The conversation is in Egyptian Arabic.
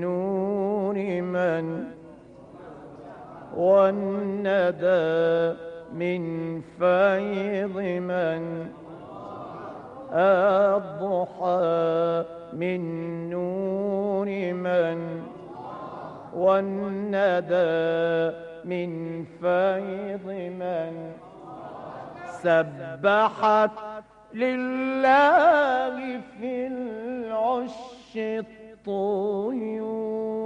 نور من والندى من فيض من الضحى من نور من والندى من فيض من سبحت لله في العش الطيور